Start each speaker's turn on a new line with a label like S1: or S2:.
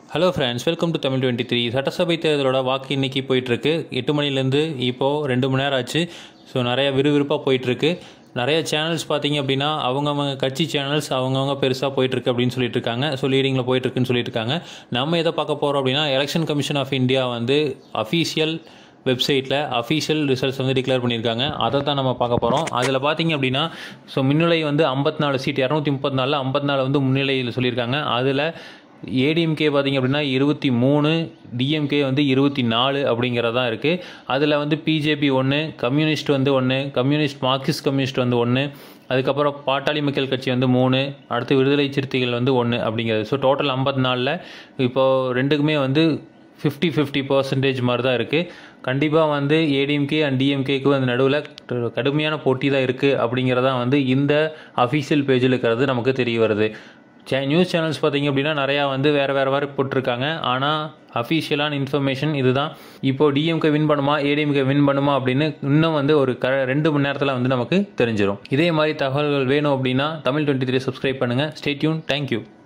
S1: hello friends welcome to Tamil twenty three சட்டசபை தேர்தலோட வாக்கு இன்னைக்கு போயிட்டுருக்கு எட்டு மணிலேருந்து இப்போது ரெண்டு மணி நேரம் ஆச்சு ஸோ நிறைய விறுவிறுப்பாக போயிட்டுருக்கு நிறைய சேனல்ஸ் பார்த்தீங்க அப்படின்னா அவங்கவங்க கட்சி சேனல்ஸ் அவங்கவுங்க பெருசாக போயிட்டுருக்கு அப்படின்னு சொல்லிட்டு இருக்காங்க ஸோ லீடிங்கில் போயிட்டுருக்குன்னு சொல்லிட்டு இருக்காங்க நம்ம எதை பார்க்க போகிறோம் அப்படின்னா எலெக்ஷன் கமிஷன் ஆஃப் இந்தியா வந்து அஃபீஷியல் வெப்சைட்டில் அஃபீஷியல் ரிசல்ட்ஸ் வந்து டிக்ளேர் பண்ணியிருக்காங்க அதை தான் நம்ம பார்க்க போகிறோம் அதில் பார்த்தீங்க அப்படின்னா ஸோ முன்னிலை வந்து ஐம்பத்தி நாலு சீட் இரநூத்தி முப்பத்தி நாலில் ஐம்பத்தி நாலு வந்து முன்னிலையில் சொல்லியிருக்காங்க அதில் ஏடிஎம்கே பார்த்தீங்க அப்படின்னா இருபத்தி மூணு டிஎம்கே வந்து இருபத்தி நாலு அப்படிங்கிறதான் இருக்குது அதில் வந்து பிஜேபி ஒன்று கம்யூனிஸ்ட் வந்து ஒன்று கம்யூனிஸ்ட் மார்க்சிஸ்ட் கம்யூனிஸ்ட் வந்து ஒன்று அதுக்கப்புறம் பாட்டாளி மக்கள் கட்சி வந்து மூணு அடுத்து விடுதலை சிறுத்தைகள் வந்து ஒன்று அப்படிங்கிறது ஸோ டோட்டல் ஐம்பத்தி நாலில் இப்போது ரெண்டுக்குமே வந்து ஃபிஃப்டி ஃபிஃப்டி பர்சன்டேஜ் மாதிரி தான் இருக்குது கண்டிப்பாக வந்து ஏடிஎம்கே அண்ட் டிஎம்கேக்கு வந்து நடுவில் கடுமையான போட்டி தான் இருக்குது அப்படிங்கிறதான் வந்து இந்த அஃபீஷியல் பேஜில் இருக்கிறது நமக்கு தெரிய வருது சே நியூஸ் சேனல்ஸ் பார்த்தீங்க அப்படின்னா நிறையா வந்து வேறு வேறு மாதிரி போட்டிருக்காங்க ஆனால் அஃபீஷியலான இன்ஃபர்மேஷன் இதுதான் இப்போ டிஎம்கே வின் பண்ணுமா ஏடிஎம்கே வின் பண்ணுமா அப்படின்னு இன்னும் வந்து ஒரு க ரெண்டு மணி நேரத்தில் வந்து நமக்கு தெரிஞ்சிடும் இதே மாதிரி தகவல்கள் வேணும் அப்படின்னா தமிழ் டுவெண்ட்டி த்ரீ சப்ஸ்கிரைப் பண்ணுங்கள் ஸ்டே டியூன் தேங்க்யூ